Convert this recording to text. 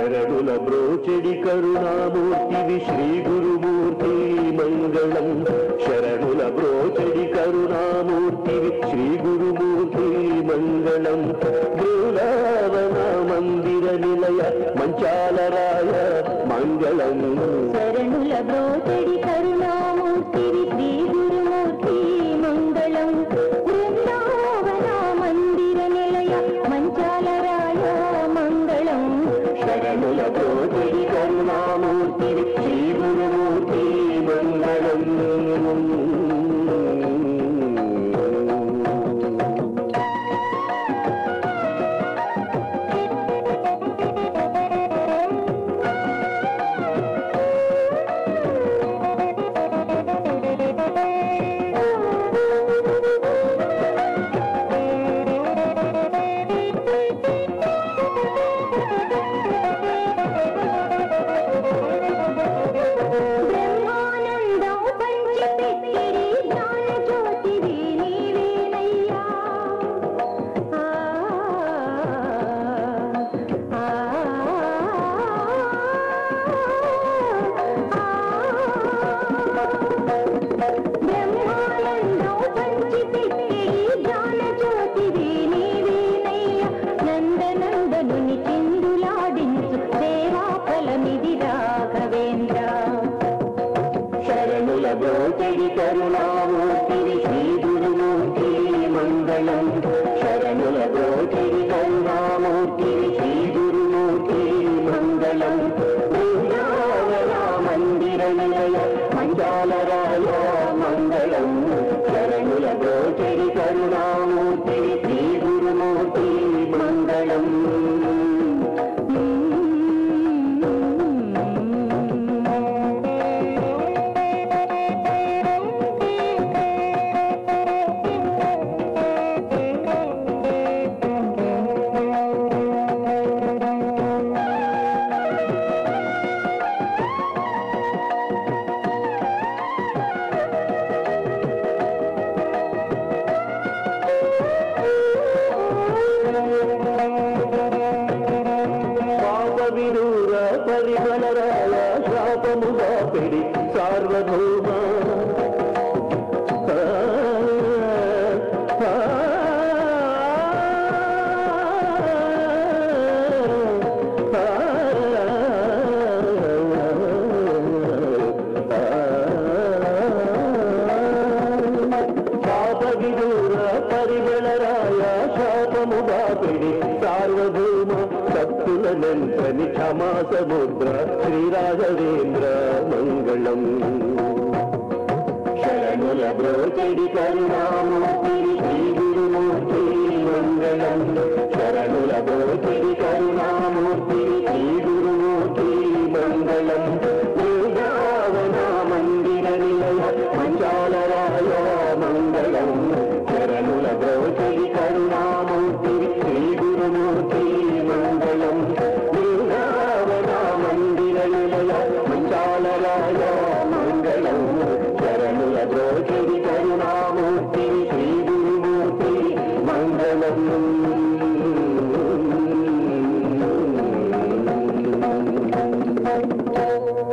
శరణుల బ్రోచెడి కరుణామూర్తివి శ్రీ గురుమూర్తి మంగళం శరణుల బ్రోచెడి కరుణామూర్తివి శ్రీ గురుమూర్తి మంగళం బృందావన మందిర నిలయ మంచాలరాయ మంగళం శరణుల బ్రోచడి కరుణామూర్తివి శ్రీ గురుమూర్తి మంగళం బృందావన మందిర నిలయ మంచాలరాయ మంగళం శరణుల బ్రోచెడి కరుణామూర్తివి శ్రీ గురుమూర్తి మంగళం బ్రహ్మానందం పంచిపెట్టిరి జ్ఞాన జ్యోతివి నీవేనయ్యా ఆ ఆ బ్రహ్మానందం పంచిపెట్టిరి జ్ఞాన జ్యోతివి నీవేనయ్యా నందనందనుని చిందులాడించు దేవా ఫలమిది రాఘవేంద్ర శరణుల బ్రోచెడి కరుణామూర్తివి శ్రీ గురుమూర్తి మంగళం శరణుల బ్రోచెడి కరుణామూర్తివి శ్రీ గురుమూర్తి మంగళం బృందావన మందిర నిలయ మంచాలరాయ మంగళం శరణుల బ్రోచెడి కరుణామూర్తివి శ్రీ గురుమూర్తి మంగళం పాప విదూర పరిమళరాయ శాపముగా పెడి సార్వభౌమ ఆ, ఆ, పాప విదూర పరిమళరాయ శాపముగా పెడి సార్వభౌమ సత్తులనంతని క్షమా సముద్ర శ్రీరాఘవేంద్ర మంగళం శరణుల బ్రోచడి కరుణామూర్తి శ్రీ